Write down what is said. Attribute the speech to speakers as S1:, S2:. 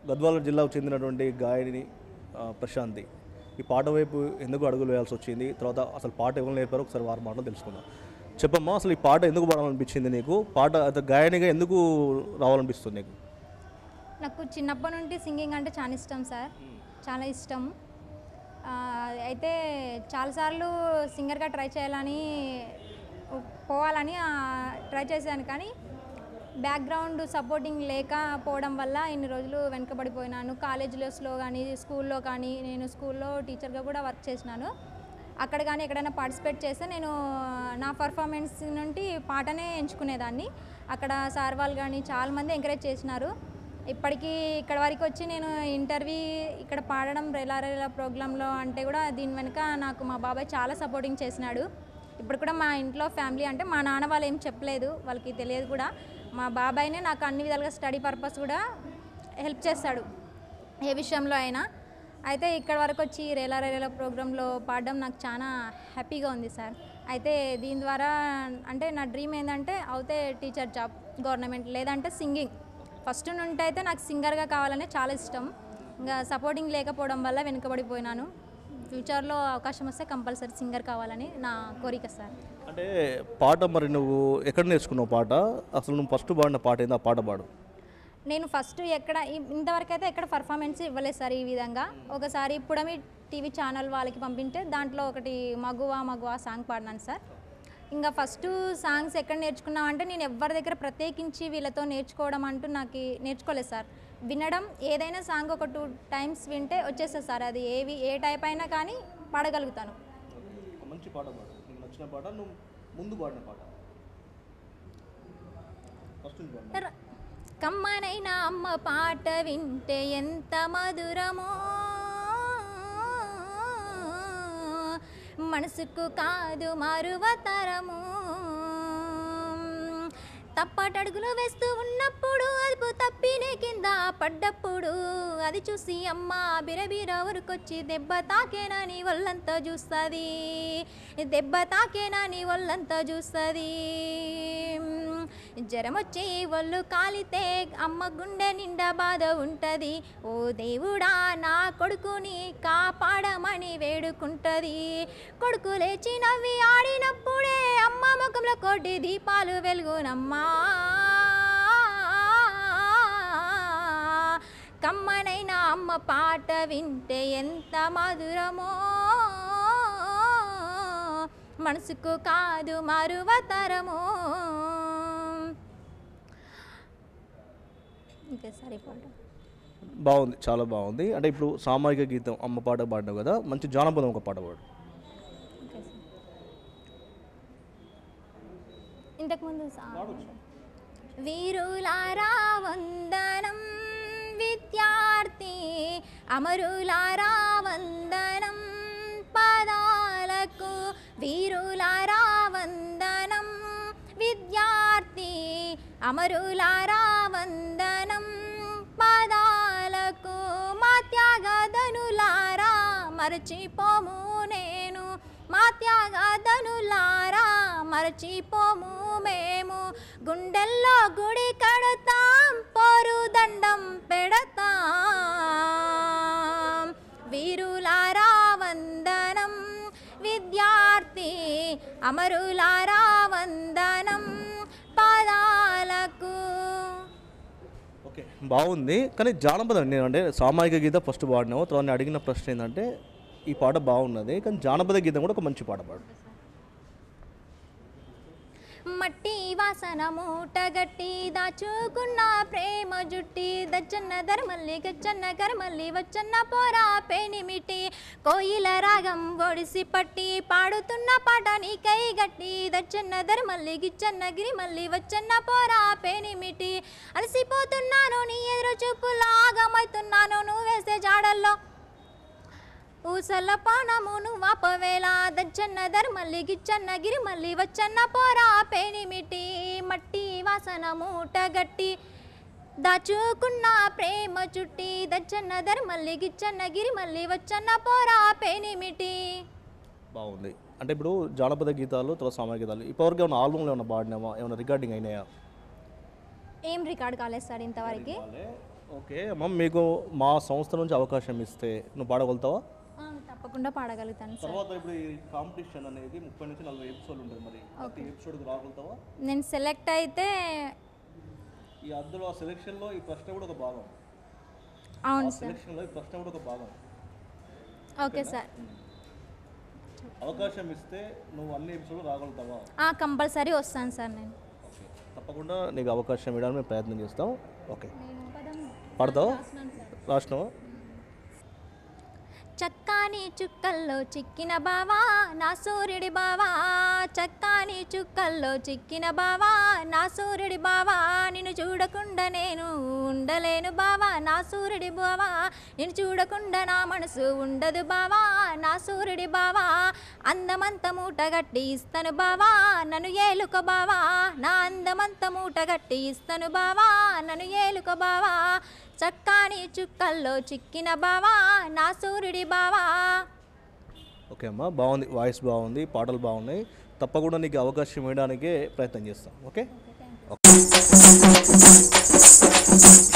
S1: గద్వాల జిల్లాకు చెందినటువంటి గాయని ఆ, ప్రశాంతి ఈ పాట వైపు ఎందుకు అడుగులు వేయాల్సి వచ్చింది తర్వాత అసలు పాట ఎవరు నేర్పారో ఒకసారి వారి మాటలు తెలుసుకుందాం చెప్పమ్మా అసలు ఈ పాట ఎందుకు పాడాలనిపించింది నీకు పాట అత గాయనిగా ఎందుకు రావాలనిపిస్తుంది నీకు
S2: నాకు చిన్నప్పటి నుండి సింగింగ్ అంటే చాలా ఇష్టం సార్ చాలా ఇష్టం ఆ, అయితే చాలాసార్లు సింగర్గా ట్రై చేయాలని పోవాలని ఆ, ట్రై చేశాను కానీ బ్యాక్గ్రౌండ్ సపోర్టింగ్ లేకపోవడం వల్ల ఇన్ని రోజులు వెనుకబడిపోయినాను కాలేజీలో కానీ స్కూల్లో కానీ నేను స్కూల్లో టీచర్గా కూడా వర్క్ చేసినాను అక్కడ కానీ ఎక్కడైనా పార్టిసిపేట్ చేస్తే నేను నా పర్ఫార్మెన్స్ నుండి పాటనే ఎంచుకునేదాన్ని అక్కడ సార్ వాళ్ళు కానీ చాలామంది ఎంకరేజ్ చేసినారు ఇప్పటికీ ఇక్కడ వరకు వచ్చి నేను ఇంటర్వ్యూ ఇక్కడ పాడడం రెలా రెలా ప్రోగ్రాంలో అంటే కూడా దీని వెనుక నాకు మా బాబాయ్ చాలా సపోర్టింగ్ చేసినాడు ఇప్పుడు కూడా మా ఇంట్లో ఫ్యామిలీ అంటే మా నాన్న వాళ్ళు ఏం చెప్పలేదు వాళ్ళకి తెలియదు కూడా మా బాబాయ్నే నాకు అన్ని విధాలుగా స్టడీ పర్పస్ కూడా హెల్ప్ చేస్తాడు ఏ విషయంలో అయినా అయితే ఇక్కడ వరకు వచ్చి రేలా రేలా ప్రోగ్రాంలో పాడడం నాకు చాలా హ్యాపీగా ఉంది సార్ అయితే దీని ద్వారా అంటే నా డ్రీమ్ ఏంటంటే అవుతే టీచర్ జాబ్ గవర్నమెంట్ లేదంటే సింగింగ్ ఫస్ట్ నుండి అయితే నాకు సింగర్గా కావాలనే చాలా ఇష్టం ఇంకా సపోర్టింగ్ లేకపోవడం వల్ల వెనుకబడిపోయినాను ఫ్యూచర్లో అవకాశం వస్తే కంపల్సరీ సింగర్ కావాలని నా కోరిక సార్
S1: అంటే పాట మరి నువ్వు ఎక్కడ నేర్చుకున్నావు పాట అసలు నువ్వు ఫస్ట్ పాడిన పాట ఏంది ఆ పాట పాడు
S2: నేను ఫస్ట్ ఎక్కడ ఇ- ఇంతవరకు అయితే ఎక్కడ పర్ఫార్మెన్స్ ఇవ్వలేదు సార్ ఈ విధంగా ఒకసారి పుడమి టీవీ ఛానల్ వాళ్ళకి పంపింటే దాంట్లో ఒకటి మగువా మగువా సాంగ్ పాడినాను సార్ ఇంకా ఫస్ట్ సాంగ్స్ ఎక్కడ నేర్చుకున్నాం అంటే నేను ఎవరి దగ్గర ప్రత్యేకించి వీళ్ళతో నేర్చుకోవడం అంటూ నాకు నేర్చుకోలేదు సార్ వినడం ఏదైనా సాంగ్ ఒక టూ టైమ్స్ వింటే వచ్చేస్తుంది సార్ అది ఏవి ఏ టైప్ అయినా కానీ పాడగలుగుతాను
S1: మంచి పాట పాడు నీకు నచ్చిన పాట నువ్వు ముందు పాడిన పాట ఫస్ట్ నుంచి పాడిన
S2: ర- కమ్మనైన అమ్మ పాట వింటే ఎంత మధురమో మనసుకు కాదు మరువతరము తప్పటడుగులు వేస్తూ ఉన్నప్పుడు అదుపు తప్పినే కింద పడ్డప్పుడు అది చూసి అమ్మ బిరబిర ఊరుకొచ్చి దెబ్బ తాకేనా నీ ఒళ్ళంతా చూస్తుంది దెబ్బ తాకేనా నీ ఒళ్ళంతా చూస్తుంది జ్వరం వచ్చి ఒళ్ళు కాలితే అమ్మ గుండె నిండా బాధ ఉంటది ఓ దేవుడా నా కొడుకుని కాపాడమని వేడుకుంటది కొడుకు లేచి నవ్వి ఆడినప్పుడే అమ్మ ముఖంలో కోటి దీపాలు వెలుగునమ్మా కమ్మనైన అమ్మ పాట వింటే ఎంత మధురమో మనసుకు కాదు మరువతరము ఇంకే సరిపాడు
S1: బాగుంది చాలా బాగుంది అంటే ఇప్పుడు సామాజిక గీతం అమ్మ పాట పాడినావు కదా మంచి జానపదం ఒక పాట పాడు
S2: ఓకే సార్ ఇంతకుముందు సా- వీరులారా వందనం విద్యార్థి అమరులారా వందనం పదాలకు వీరులారా వందనం విద్యార్థి అమరులారా వందనం పదాలకు మా త్యాగదనులారా మరచిపోము నేను మా త్యాగదనులారా మరచిపోము మేము గుండెల్లో గుడి కడతాం పోరు దండం పెడతాం వీరులారా వందనం విద్యార్థి అమరులారా వందనం పాదాలకు
S1: ఓకే బాగుంది కానీ జానపదం నేను అంటే సామాజిక గీతం ఫస్ట్ పాడినావు తర్వాత నేను అడిగిన ప్రశ్న ఏంటంటే ఈ పాట బాగున్నది కానీ జానపద గీతం కూడా ఒక మంచి పాట పాడు
S2: మట్టి వాసన మూటగట్టి దాచుకున్న ప్రేమ జుట్టి దచ్చన్న ధర్మల్లి గచ్చన్న కర్మల్లి వచ్చన్న పోరా పేనిమిటి కోయిల రాగం ఒడిసి పట్టి పాడుతున్న పాట నీకై గట్టి దచ్చన్న ధర్మల్లి గిచ్చన్న గిరిమల్లి వచ్చన్న పోరా పేనిమిటి అలసిపోతున్నాను నీ ఎదురు చూపులా ఆగమవుతున్నాను నువ్వు వేసే జాడల్లో ఊసల పానమును వాపవేళ దచ్చన్న ధర్మల్లి గిచ్చన్న గిరిమల్లి వచ్చన్న పోరా పేనిమిటి మట్టి వాసన మూట గట్టి దాచుకున్న ప్రేమ చుట్టి దచ్చన్న ధర్మల్లి గిచ్చన్న గిరిమల్లి వచ్చన్న పోరా పేనిమిటి
S1: బాగుంది అంటే ఇప్పుడు జానపద గీతాలు తర్వాత సామాజిక గీతాలు ఇప్పటివరకు ఏమైనా ఆల్బమ్లో ఏమైనా పాడినావా ఏమైనా రికార్డింగ్ అయినాయా
S2: ఏం రికార్డ్ కాలేదు సార్ ఇంతవరకు
S1: ఓకే అమ్మ మీకు మా సంస్థ నుంచి అవకాశం ఇస్తే నువ్వు పాడగలుగుతావా
S2: ఆ, తప్పకుండా పాడగలుగుతాను సార్
S1: తర్వాత ఇప్పుడు ఈ కాంపిటీషన్ అనేది ముప్పై నుంచి నలభై ఎపిసోడ్ ఉంటుంది మరి ప్రతి ఎపిసోడ్కి రాగలుగుతావా
S2: నేను సెలెక్ట్ అయితే
S1: ఈ అందులో ఆ సెలెక్షన్లో ఈ ప్రశ్న కూడా ఒక భాగం
S2: అవును సార్
S1: సెలెక్షన్లో ఈ ప్రశ్న కూడా ఒక భాగం
S2: ఓకే సార్
S1: అవకాశం ఇస్తే నువ్వు అన్ని ఎపిసోడ్లు రాగలుగుతావా
S2: కంపల్సరీ వస్తాను సార్ నేను
S1: ఓకే తప్పకుండా నీకు అవకాశం ఇవ్వడానికి మేము ప్రయత్నం చేస్తాం ఓకే
S2: నేను పదం
S1: పాడతావా
S2: రాస్తున్నాను సార్
S1: రాసినావా
S2: చక్కాని చుక్కల్లో చిక్కిన బావా నా సూర్యుడి బావా చక్కాని చుక్కల్లో చిక్కిన బావా నా సూర్యుడి బావా నిన్ను చూడకుండా నేను ఉండలేను బావా నా సూర్యుడి బావా నిన్ను చూడకుండా నా మనసు ఉండదు బావా నా సూర్యుడి బావా అందమంత మూటగట్టి ఇస్తాను బావా నన్ను ఏలుక బావా నా అందమంత మూటగట్టి ఇస్తాను బావా నన్ను ఏలుక బావా చక్కాని చుక్కల్లో చిక్కిన బావా నా సూర్యుడి బావా
S1: ఓకే అమ్మా బాగుంది వాయిస్ బాగుంది పాటలు బాగున్నాయి తప్పకుండా నీకు అవకాశం ఇవ్వడానికే ప్రయత్నం చేస్తాం ఓకే